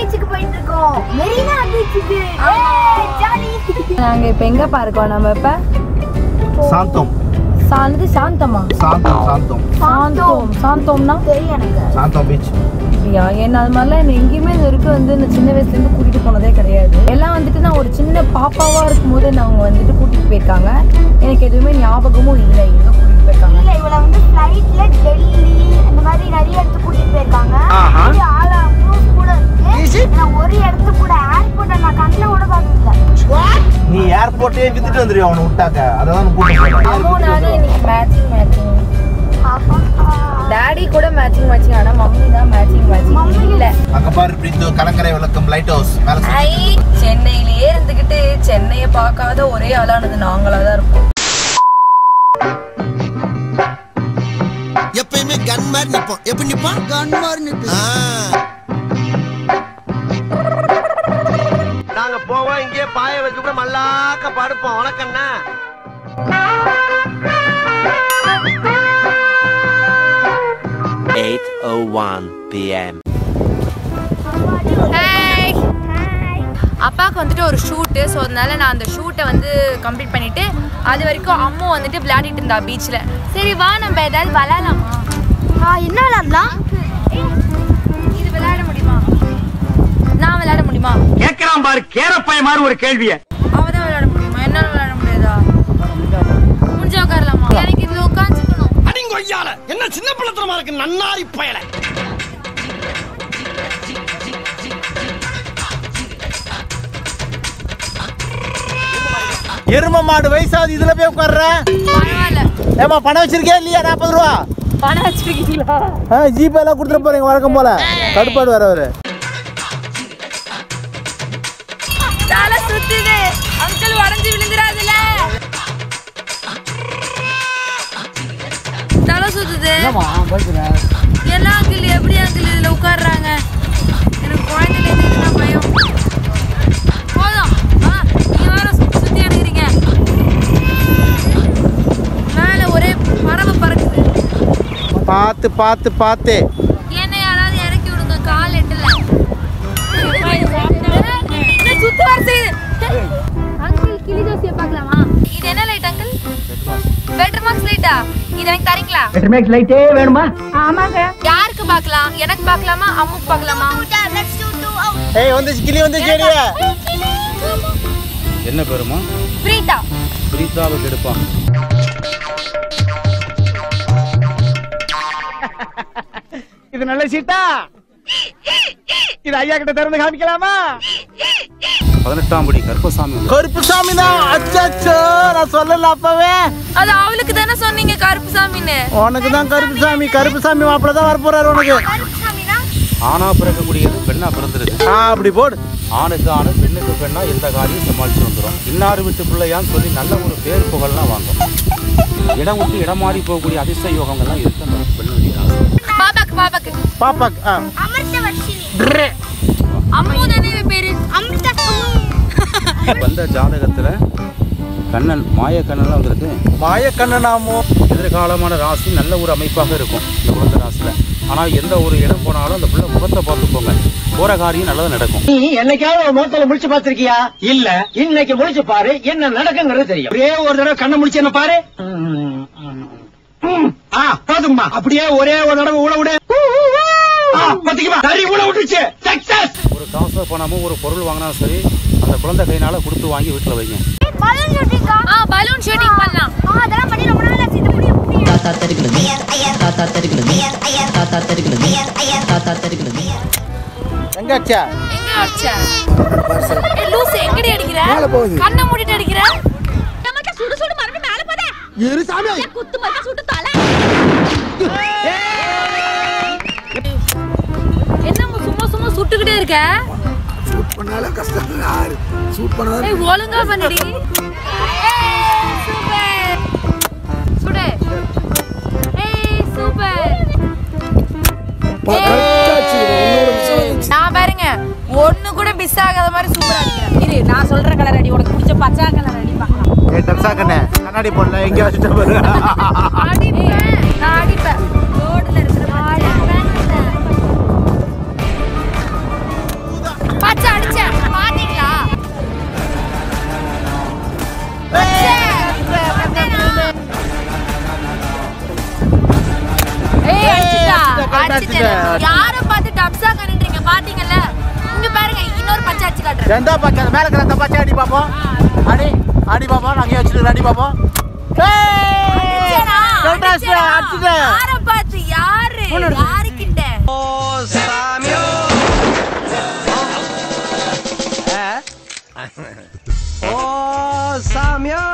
பீச்சுக்கு போயிட்டு இருக்கோம் மெரினா பீச்சுக்கு ஜாலி நாங்க இப்ப எங்கப்பா இருக்கோம் நம்ம இப்ப சாந்தம் சாந்தது சாந்தமா சாந்தம் சாந்தம் சாந்தோம் சாந்தோம்னா தெரியும் எனக்கு சாந்தம் பீச் அப்படியா ஏன்னா அது மாதிரிலாம் என்ன எங்கேயுமே இது வரைக்கும் வந்து இந்த சின்ன வயசுல இருந்து கூட்டிட்டு போனதே கிடையாது எல்லாம் வந்துட்டு நான் ஒரு சின்ன பாப்பாவா இருக்கும்போது நான் அவங்க வந்துட்டு கூட்டிட்டு போயிருக்காங்க எனக்கு எதுவுமே ஞாபகமும் இல்லை எங்க கூட்டிட்டு போயிருக்காங்க இல்ல இவள வந்து ஃப்ளைட்ல டெல்லி அந்த மாதிரி நிறைய இடத்துக்கு கூட்டிட்டு போயிருக்காங்க ஆஹா. இது ஆளா ப்ரூஃப் கூட இருக்கு நான் ஒரு இடத்துக்கு கூட ஏர்போர்ட்டை நான் கண்ணில் கூட பார்த்ததில்ல நீ ஏர்போர்ட்டே வித்துட்டு வந்துருவியா அவனை விட்டாக்க அதான் கூட்டிட்டு போறேன் அம்மா நானும் இன்னைக்கு மேட்சிங் மேட்சிங் டாடி கூட மேட்சிங் மேட்சிங் ஆனா மம்மி தான் மேட்சிங் மேட்சிங் இல்ல அங்க பாரு பிரிந்து கலங்கரை விளக்கம் லைட் ஹவுஸ் மேல சொல்லு. ஐ சென்னையிலேயே இருந்துகிட்டு சென்னையை பார்க்காத ஒரே ஆளானது நாங்களா தான் இருப்போம் எப்பயுமே கன் மாதிரி நிப்போம் எப்படி நிப்பான் கன் மாதிரி நிப்போம் நாங்க போவோம் இங்கே பாய வச்சு கூட மல்லாக்க படுப்போம் வணக்கண்ணா Eight oh one p.m. அப்பாவுக்கு வந்துட்டு ஒரு ஷூட்டு ஸோ அதனால நான் அந்த ஷூட்டை வந்து கம்ப்ளீட் பண்ணிட்டு அது வரைக்கும் அம்மா வந்துட்டு விளையாடிட்டு இருந்தா பீச்சில் சரி வா நம்ம ஏதாவது விளையாடலாமா என்ன விளாட்லாம் இது விளையாட முடியுமா நான் விளையாட முடியுமா கேக்குறான் பாரு கேரப்பாய மாதிரி ஒரு கேள்விய அவ தான் விளையாட முடியுமா என்னால விளையாட முடியாதா முடிஞ்சா உட்காரலாமா எனக்கு இதுல உட்காந்துக்கணும் அடிங்கொய்யால என்ன சின்ன பிள்ளைத்தனமா இருக்கு நன்னாரி பயல எரும மாடு வயசாவது இதுல போய் உட்கார்ற பரவாயில்ல ஏமா பணம் வச்சிருக்கியா இல்லையா நாற்பது ரூபா பணம் வச்சிருக்கீங்களா ஜிபே எல்லாம் கொடுத்துட்டு போறீங்க வழக்கம் போல கடுப்பாடு வர அவரு தலை சுத்துது அங்கிள் உடஞ்சு விழுந்துடாதுல தலை சுத்துது என்ன அங்கிள் எப்படி அங்கிள் இதுல உட்கார்றாங்க எனக்கு குழந்தைல இருந்து இதெல்லாம் பயம் போதும் ஆ, நீங்க வேற சுத்தி சுத்தி அடிக்கிறீங்க மேல ஒரே பறவை பறக்குது பார்த்து பார்த்து பார்த்து என்ன யாராவது இறக்கி விடுங்க கால் எட்டல என்ன சுத்து வர செய்யுது அங்கிள் கிளி தோசையை பார்க்கலாமா இது என்ன லைட் அங்கிள் பெட்டர் மார்க்ஸ் லைட்டா இது எனக்கு தரீங்களா லைட்டே வேணுமா ஆமாங்க யாருக்கு பார்க்கலாம் எனக்கு பார்க்கலாமா அம்முக்கு பார்க்கலாமா ஏய் வந்துச்சு கிளி வந்துச்சு செடியா என்ன பேருமா பிரீதா பிரீத்தாவுக்கு எடுப்பான் இது நல்ல சீட்டா இது ஐயா கிட்ட திறந்து காமிக்கலாமா பதினெட்டாம் படி கருப்பசாமி வந்து கருப்பு சாமி தான் அச்சோ நான் சொல்லல அப்பவே அது அவளுக்கு தானே சொன்னீங்க கருப்பு சாமின்னு உனக்கு தான் கருப்பு சாமி கருப்பு சாமி மாப்பிள்ள தான் வரப்போறாரு உனக்கு ஆணா பிறக்கக்கூடியது பெண்ணா பிறந்திருக்கு ஆ அப்படி போடு ஆணுக்கு ஆணு பெண்ணுக்கு பெண்ணா எந்த காரியம் சமாளிச்சு வந்துடும் இன்னார் வீட்டு பிள்ளையான்னு சொல்லி நல்ல ஒரு பேர் புகழ்லாம் வாங்கும் இடம் விட்டு இடம் மாறி போகக்கூடிய அதிர்ஷ்ட யோகங்கள்லாம் இருக்கு அந்த பெண்ணுடைய ராசி. பாப்பாக்கு பாப்பாக்கு பாப்பாக்கு ஆ அமிர்த வர்ஷினி அம்மு தானே இவ பேரு அமிர்த வந்த ஜாதகத்துல கண்ணன் மாய கண்ணன்லாம் வந்திருக்கு மாய கண்ணனாமோ எதிர்காலமான ராசி நல்ல ஒரு அமைப்பாக இருக்கும் இந்த குழந்தை ராசியில ஆனா எந்த ஒரு இடம் போனாலும் அந்த பிள்ளை முகத்தை பார்த்து போங்க போற காரியம் நல்லது நடக்கும் நீ என்னைக்காவது ஒரு முகத்துல முடிச்சு பாத்திருக்கியா இல்ல இன்னைக்கு முடிச்சு பாரு என்ன நடக்குங்கிறது தெரியும் ஒரே ஒரு தடவை கண்ணை முடிச்சு என்ன பாரு ம், ஆ போதும்மா அப்படியே ஒரே ஒரு தடவை ஊழ விடு ஆ, பாத்தீங்களா சரி ஊழ விட்டுச்சு சக்சஸ் ஒரு காசோ பணமோ ஒரு பொருள் வாங்கினாலும் சரி அந்த குழந்தை கையினால கொடுத்து வாங்கி வீட்டுல வைங்க பலூன் ஷூட்டிங்கா ஆ பலூன் ஷூட்டிங் பண்ணலாம் ஆ அதெல்லாம் பண்ணி ரொம்ப நாள் ஆச்சு இது முடியும் முடியும் தாத்தா தெருக்கிறது தாத்தா தெருக்கிறது தாத்தா தெருக்கிறது தாத்தா தெருக்கிறது எங்காச்சா எங்க அடிச்ச ஏய் லூசு எங்கடி அடிக்கிற கண்ணை மூடிட்டு அடிக்கிற நமக்கு சுடு சுடு மறுபடியும் மேல போதே இரு சாமி குத்து மறுபடியும் சுட்டு தலை என்ன சும்மா சும்மா சுட்டுக்கிட்டே இருக்க ஏய், ஒழுங்கா பண்ணுடி ஏய், சூப்பர் சுடு ஏய் சூப்பர் நான் பாருங்க ஒண்ணு கூட மிஸ் ஆகாத மாதிரி சூப்பரா அடிக்கிறேன் இரு நான் சொல்ற கலர் அடி உனக்கு பிடிச்ச பச்சை கலர் அடி பார்க்கலாம் ஏ டப்ஸா கண்ணே கண்ணாடி போடல எங்க வச்சுட்டு பாரு அடிப்பேன் நான் அடிப்பேன் ரோட்ல இருக்கிற அடிச்சிட்டேன் யாரை பார்த்து டப்ஸா கண்டுறீங்க பாத்தீங்கல்ல இங்க பாருங்க இன்னொரு பச்சை அடிச்சு காட்டுறேன் எந்த பக்கம் மேல இருக்கிற அந்த பச்சை அடி பாப்போம் அடி அடி பாப்போம் நாங்க வச்சுட்டு அடி பாப்போம் அடிச்சேனா? கரெக்டா அடிச்சேனா? அடிச்சுட்டேன் யாரை பார்த்து யாரு யாருக்கிட்ட ஓ சாமியோ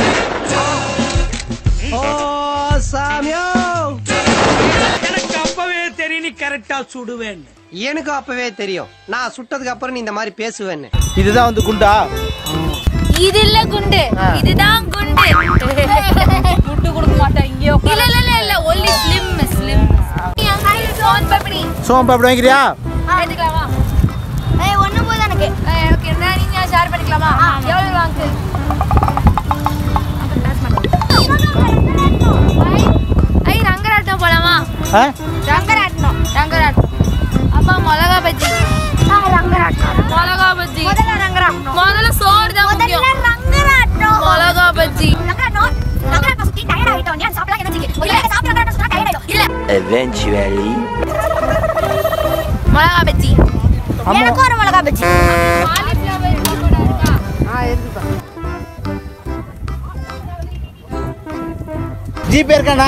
ஓ சாமியோ எனக்கு அப்பவே தெரியும் நீ கரெக்டா சுடுவேன்னு எனக்கு அப்பவே தெரியும் நான் சுட்டதுக்கு அப்புறம் நீ இந்த மாதிரி பேசுவேன்னு இதுதான் வந்து குண்டா இது இல்ல குண்டு இதுதான் குண்டு துட்டு கொடுக்க மாட்டேன் இங்கேயோ இல்ல இல்ல இல்ல இல்ல only slim slim soan papdi soan papdi வாங்கிறியா எடுத்துக்கலாமா ஏய் ஒண்ணு போதும் எனக்கு ஓகே நான் நீங்க ஷேர் பண்ணிக்கலாமா எவ்வளவு வாங்கு ஐ ரங்கராட்டம் போலாமா ஆ? ரங்கராட்டம் ரங்கராட்டம் அப்பா மிளகா பஜ்ஜி ரங்கராட்டம் மிளகா பஜ்ஜி முதல்ல ரங்கராட்டம் முதல்ல சோறு தான் முக்கியம் ரங்கராட்டம் மிளகா பஜ்ஜி இல்ல Eventually. மிளகா பஜ்ஜி எனக்கு ஒரு மிளகா பஜ்ஜி ஜிபே இருக்காண்ணா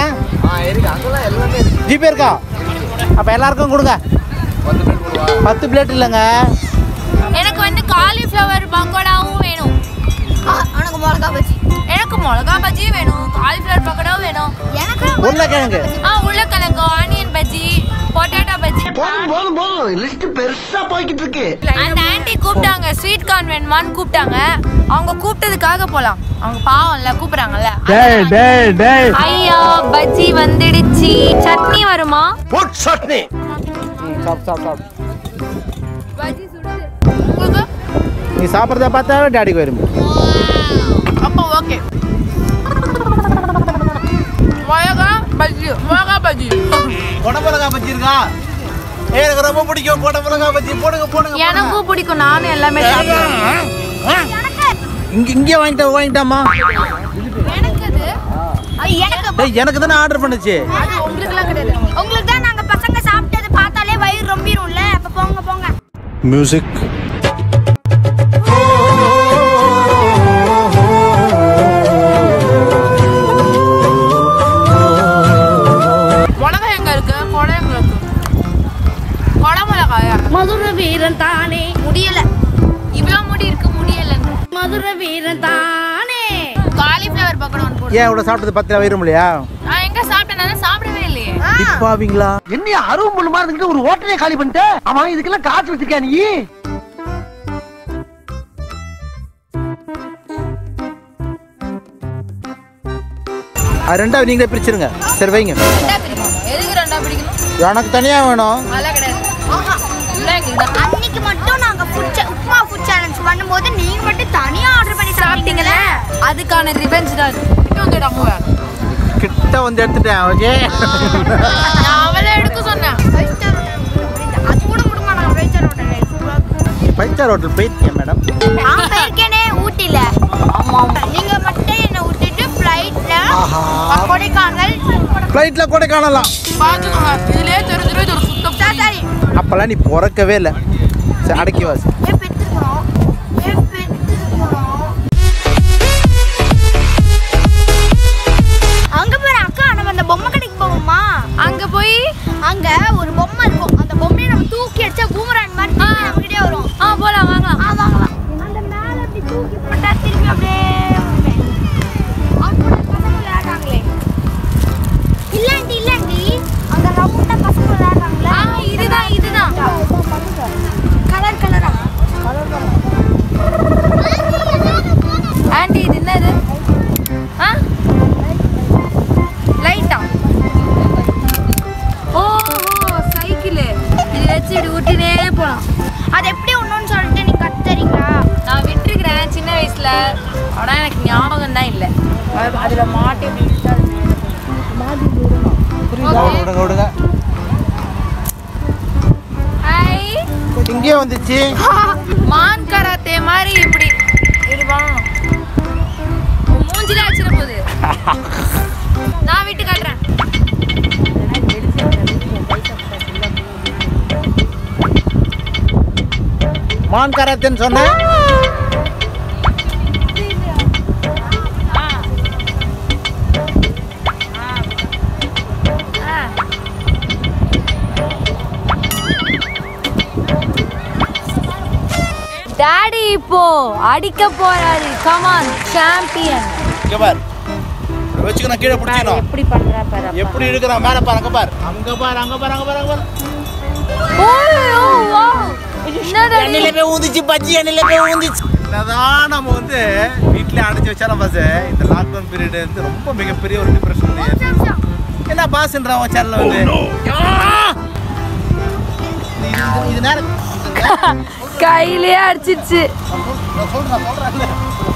ஜிபே இருக்கா அப்ப எல்லாருக்கும் கொடுங்க பத்து பிளேட் இல்லைங்க எனக்கு வந்து காலிஃப்ளவர் பக்கோடாவும் வேணும் எனக்கு மிளகா பஜ்ஜி எனக்கு மிளகா பஜ்ஜியும் வேணும் காலிஃப்ளவர் பக்கோடாவும் வேணும் எனக்கு உருளைக்கிழங்கு ஆ உருளைக்கிழங்கு ஆனியன் பஜ்ஜி பொட்டேட்டோ பஜ்ஜி போதும் போதும் போதும் லிஸ்ட் பெருசா போய்கிட்டு இருக்கு அந்த ஆன்ட்டி கூப்பிட்டாங்க ஸ்வீட் கார்ன் வேணுமான்னு கூப்பிட்டாங்க அவங்க கூப்பிட்டதுக்காக போலாம் அவங்க பாவம்ல கூப்பிடுறாங்கல்ல ஐயா பஜ்ஜி வந்துடுச்சு சட்னி வருமா புட் சட்னி சாப் சாப் சாப் பஜ்ஜி சுடுது உங்களுக்கு நீ சாப்பிட்றத பார்த்தா டாடிக்கு வரும் அப்போ ஓகே மிளகா பஜ்ஜி மிளகா பஜ்ஜி குடமிளகா பஜ்ஜி இருக்கா ஏய், எனக்கு ரொம்ப பிடிக்கும் குடமிளகா பஜ்ஜி போடுங்க போடுங்க எனக்கும் பிடிக்கும் நானும் எல்லாமே சாப்பிடுவேன் இங்க இங்கே வாங்கிட்டா வாங்கிட்டாமா எனக்கு அது அது எனக்கு ஏய் எனக்கு தானே ஆர்டர் பண்ணுச்சு உங்களுக்குலாம் கிடையாது உங்களுக்கு தான் நாங்க பசங்க சாப்பிட்டது பார்த்தாலே வயிறு ரொம்பிரும்ல அப்ப போங்க போங்க மியூசிக் மிளகா எங்க இருக்கு கொடை எங்க இருக்கு கொடை மிளகாயா மதுர வீரன் தானே முடியல இவ்வளவு முடி இருக்கு முடியல மதுர வீரன் தானே காலிஃப்ளவர் பக்கோடா ஒன்று போடு ஏன் இவ்வளோ சாப்பிட்டது பத்து வயிறும் இல்லையா நான் எங்க சாப்பிட்டேன் நான் சாப்பிடவே இல்லையே டிப்பாவீங்களா என்ன அருவம் பண்ணுமா இருந்துட்டு ஒரு ஹோட்டலே காலி பண்ணிட்ட அவன் இதுக்கெல்லாம் காசு வச்சிருக்கியா நீ அது ரெண்டாவது நீங்களே பிரிச்சிருங்க சரி வைங்க ரெண்டா பிடிக்கணும் எதுக்கு ரெண்டா பிடிக்கணும் எனக்கு தனியா வேணும் அதெல்லாம் கிடையாது இல்ல எங்களுக்கு அன்னைக்கு மட்டும் நாங்க ஃபுட் உப்மா ஃபுட் சேலஞ்ச் பண்ணும்போது நீங்க மட்டும் தனியா ஆர்டர் பண்ணி சாப்பிட்டீங்களே அதுக்கான ரிவெஞ்ச் தான் இது. இன்னும் வந்துடாங்க கிட்ட வந்து எடுத்துட்டேன் ஓகே நான் அவளை எடுக்க சொன்னேன் அது கூட கொடுக்க மாட்டாங்க waiter hotel five star hotel போயிருக்கேன் மேடம் நான் போயிருக்கேனே ஊட்டில நீங்க மட்டும் என்ன விட்டுட்டு ஃப்ளைட்ல கொடைக்கானல் ஃப்ளைட்டில் கூட காணலாம் பாத்துக்கோங்க இதுலயே தெரிஞ்சிடும் இது ஒரு சுத்தம் சரி அப்போல்லாம் நீ பிறக்கவே இல்லை சரி அடக்கி வாசி ஏன் பெத்துக்கிறோம் ஏன் பெத்துக்கிறோம் அங்க போற அக்கா நம்ம அந்த பொம்மை கடைக்கு போவோமா அங்க போய் அங்க ஒரு பொம்மை இருக்கும் அந்த பொம்மையை நம்ம தூக்கி அடிச்சா பூமரான் மாதிரி திருப்பி நம்ம கிட்டே வரும் ஆ போலாம் வாங்கலாம் ஆ வாங்கலாம் அந்த மேல அப்படி தூக்கி போட்டா திருப்பி அப்படியே வருமே. அவங்க கூட பசங்க விளையாடுறாங்களே இல்லாண்டி இல்லாண்டி அந்த ரவுண்டா பசங்க விளையாடுறாங்களே ஆ இதுதான் இதுதான் கலர் கலரா ஆண்டி இது என்னது ஆ லைட்டா ஓ சைக்கிள் இது வச்சு இப்படி விட்டுனே போலாம் அது எப்படி ஒண்ணுன்னு சொல்லிட்டு நீ கத்துறீங்களா நான் விட்டுருக்கிறேன் சின்ன வயசுல ஆனா எனக்கு ஞாபகம் தான் இல்லை அதுல மாட்டி இப்படி விட்டா விடுங்க விடுங்க ஹாய் இங்கேயே வந்துச்சு மான் கராத்தே மாதிரி இப்படி இப்படி பண்ணணும் உன் மூஞ்சில அடிச்சிட போகுது நான் விட்டு காட்டுறேன் மான் கரத்துன்னு சொன்னேன் டாடி இப்போ அடிக்க போறாரு கமான் சாம்பியன் இங்க பார் இப்படி வச்சுக்கணும் கீழே பிடிச்சிக்கணும் எப்படி பண்றா பாரு அப்பா. எப்படி இருக்கிறான் மேல பாரு அங்க பாரு அங்க பாரு அங்க பாரு அங்க பாரு அங்க பாரு ஓய்யோ, வா. என்னடா நீ? எண்ணெயில போய் ஊந்திச்சு பஜ்ஜி எண்ணெயில போய் ஊந்திச்சு என்னதான் நம்ம வந்து வீட்ல அடைச்சு வச்சாலும் பாஸ் இந்த லாக்டவுன் பீரியட் வந்து ரொம்ப மிகப்பெரிய ஒரு டிப்ரெஷன் என்ன பாஸ்ன்றான் உன் சேனல்ல வந்து ஆ! இது- இது நேரம் கையிலே அடிச்சிச்சு நான் சொல்றேன் சொல்றேன்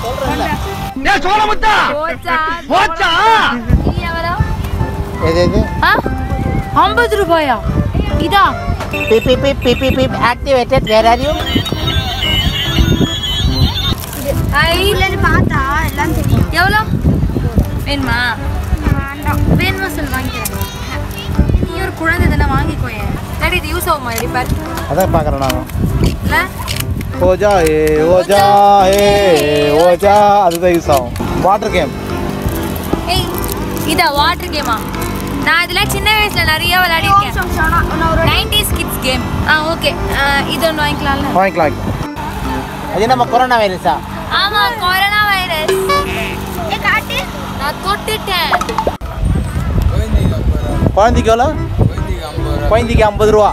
போச்சா இனி எவ்வளோ? எது எது ஆ? ஐம்பது ரூபாயா இதா பிப் பிப் பிப் பிப் பிப் பிப் activated where are you I இல்லைன்னு பார்த்தா எல்லாம் தெரியும் எவ்வளோ வேணுமா வேண்டாம் வேணுமா சொல்லு வாங்கிக்கிறேன் நீ ஒரு குழந்தை தானே வாங்கிக்கோயே டாடி இது யூஸ் ஆகுமா எடி பாரு அதான் பார்க்குறேன் நான் இல்லை ஓஜா ஏ ஓஜா ஏ ஓஜா அதுதான் யூஸ் ஆகும் வாட்டர் கேம் ஏய் இதா வாட்டர் கேமா நான் இதெல்லாம் சின்ன வயசுல நிறைய விளையாடி இருக்கேன் நான் ஒரு 90s கிட்ஸ் கேம் ஆ ஓகே இது ஒன்று வாங்கிக்கலாம்ல வாங்கிக்கலாம் அது நம்ம கொரோனா வைரஸா ஆமா கொரோனா வைரஸ் ஏ காட்டு நான் தொட்டுட்டேன் குழந்தைக்கு எவ்வளோ குழந்தைக்கு ஐம்பது ரூபா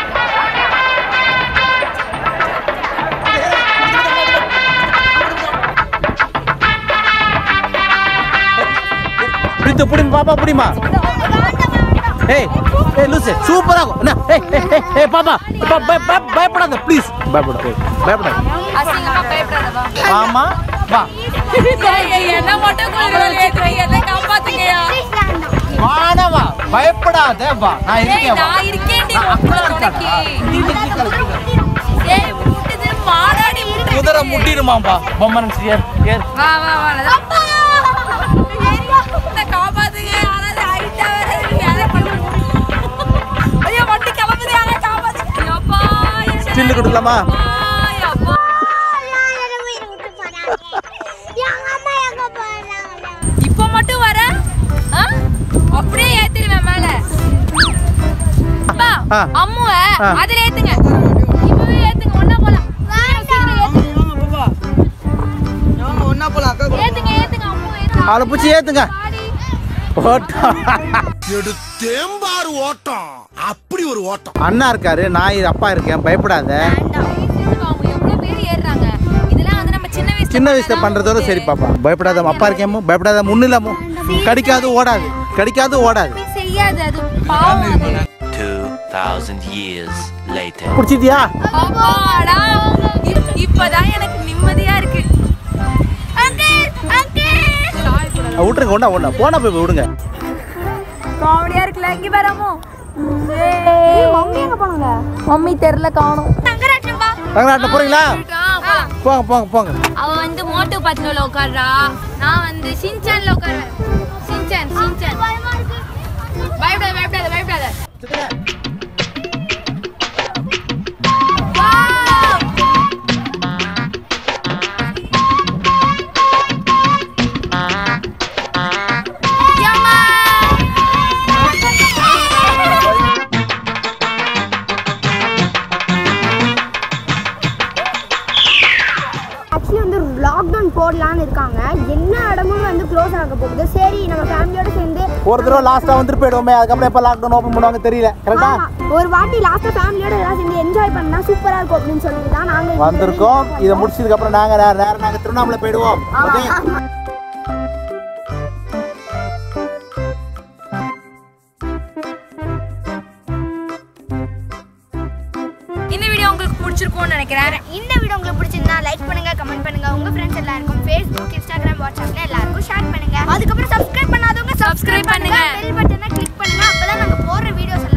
பிடித்து பிடிமா பாப்பா பிடிமா ஏய் ஏய் லூசு சூப்பரா இருக்கும் என்ன ஏய் ஏய், ஏய், ஏய் பாப்பா பா- பய- பய- பயப்படாத ப்ளீஸ் பயப்படாத பயப்படாத அசிங்கமா பயப்படாதவா ஆமா வா என்ன மட்டும் கொள்ளுங்க என்ன காப்பாத்துங்கயா வாடவா பயப்படாத வா நான் ஏய் இருக்கேன் வா நான் இருக்கேன்டி நான் உங்களை அக்கறை துணைக்கு இருக்கேன்டா. ஏய் விட்டுது மாடாடி விட்டுது குதிரை முட்டிடுமாம்பா பொம்மை நினைச்சு ஏறு ஏறு வா வா வா அப்பா நான் காப்பாத்துங்க ஆனால் ஹைட்டா வேற இருக்கு. யாரை பண்ண முடியும்? ஐயோ வண்டி கிளம்புது யாரை காப்பாத்து அப்பா ஸ்டில்லு கொடுக்கலாமா அப்பா இப்போ மட்டும் வர ஆ? அப்படியே ஏத்திடுவேன் மேல அப்பா ஆ. அம்முவ ஆ. அதுல ஏத்துங்க இப்பவே ஏத்துங்க ஒண்ணா போலாம் ஏத்துங்க ஏத்துங்க அம்மு ஏத்துங்க அவளை பிடிச்சி ஏத்துங்க பாடி. ஓட்டம் தேம்பாறு ஓட்டம் அப்படி ஒரு ஓட்டம் அண்ணா இருக்காரு நான் இரு- அப்பா இருக்கேன் பயப்படாத அவங்க எவ்வளவு பேர் ஏறுறாங்க இதெல்லாம் வந்து நம்ம சின்ன வயசுல சின்ன வயசுல பண்றதோட சரி பாப்பா பயப்படாத அப்பா இருக்கேன் பயப்படாத முன்னிலாமோ கடிக்காது ஓடாது கடிக்காது ஓடாது செய்யாது அது பாவம் அது 2,000 years later. பிடிச்சிட்டியா அப்பாடா இப்- இப்பதான் எனக்கு நிம்மதியா இருக்கு விட்டுருங்க ஒண்ணா ஒண்ணா போனா போய் விடுங்க காமெடியா இருக்குல்ல இங்க வரமோ மம்மி எங்க போனாங்க மம்மி தெரியல காணும் தங்கராட்சம்பா ரங்கநாட்டில் போறீங்களா போங்க போங்க போங்க அவ வந்து மோட்டு பத்னோல உட்கார்றா நான் வந்து சின்சான்ல உட்காருவேன் சின்சான் சின்சான் பயமா இருக்கு பயப்படாத பயப்படாத பயப்படாத ஆக்சுவலி வந்து லாக்டவுன் போடலான்னு இருக்காங்க என்ன இடமும் வந்து க்ளோஸ் ஆக போகுது சரி நம்ம ஃபேமிலியோட சேர்ந்து ஒரு தடவை லாஸ்டா வந்துட்டு போயிடுவோமே அதுக்கப்புறம் எப்போ லாக்டவுன் ஓப்பன் பண்ணுவாங்க தெரியல கரெக்டா ஆமா, ஒரு வாட்டி லாஸ்டா ஃபேமிலியோட எல்லாம் சேர்ந்து என்ஜாய் பண்ணா சூப்பரா இருக்கும் அப்படின்னு சொல்லிட்டு தான் நாங்க இந்த வந்திருக்கோம் இதை முடிச்சதுக்கு அப்புறம் நாங்க நேரம் நேரம் நாங்க திருவண்ணாமலை போயிடுவோம் ஓகே இந்த வீடியோ உங்களுக்கு பிடிச்சிருக்கும்னு நினைக்கிறேன் இந்த வீடியோ உங்களுக்கு பிடிச்சிருந்தா லைக் பண்ணுங்க கமெண்ட் பண்ணுங்க உங்க ஃப்ரெண்ட்ஸ் எல்லாருக்கும் ஃபேஸ்புக் இன்ஸ்டாகிராம் வாட்ஸ்அப்ல எல்லாருக்கும் ஷேர் பண்ணுங்க அதுக்கப்புறம் சப்ஸ்கிரைப் பண்ணாதவங்க Subscribe பண்ணுங்க. பெல் பட்டனை கிளிக் பண்ணுங்க அப்பதான் நாங்க போடுற வீடியோஸ்